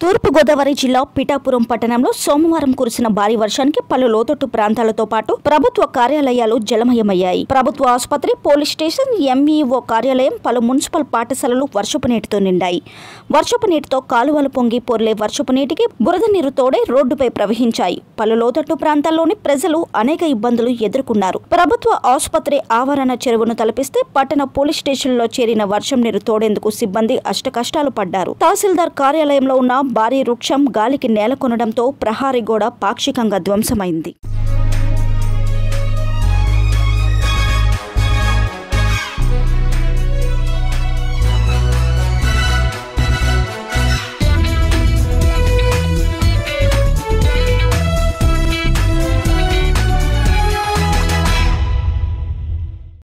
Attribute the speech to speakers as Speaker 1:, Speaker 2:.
Speaker 1: తూర్పుగోదావరి జిల్లా పిఠాపురం పట్టణంలో సోమవారం కురిసిన భారీ వర్షానికి పలు లోతట్టు ప్రాంతాలతో పాటు ప్రభుత్వ కార్యాలయాలు జలమయమయ్యాయి ప్రభుత్వ ఆసుపత్రి పోలీస్ స్టేషన్ ఎంఈఓ కార్యాలయం పలు మున్సిపల్ పాఠశాలలు వర్షపు నీటితో నిండాయి వర్షపు నీటితో కాలువలు పొంగి పొర్లే వర్షపు నీటికి బురద నీరు తోడే రోడ్డుపై ప్రవహించాయి పలు లోతట్టు ప్రాంతాల్లోని ప్రజలు అనేక ఇబ్బందులు ఎదుర్కొన్నారు ప్రభుత్వ ఆసుపత్రి ఆవరణ చెరువును తలపిస్తే పట్టణ పోలీస్ స్టేషన్లో చేరిన వర్షం నీరు తోడేందుకు సిబ్బంది అష్టకష్టాలు పడ్డారు తహసీల్దార్ కార్యాలయంలో ఉన్న భారీ వృక్షం గాలికి నేలకొనడంతో ప్రహారీ గోడ పాక్షికంగా ధ్వంసమైంది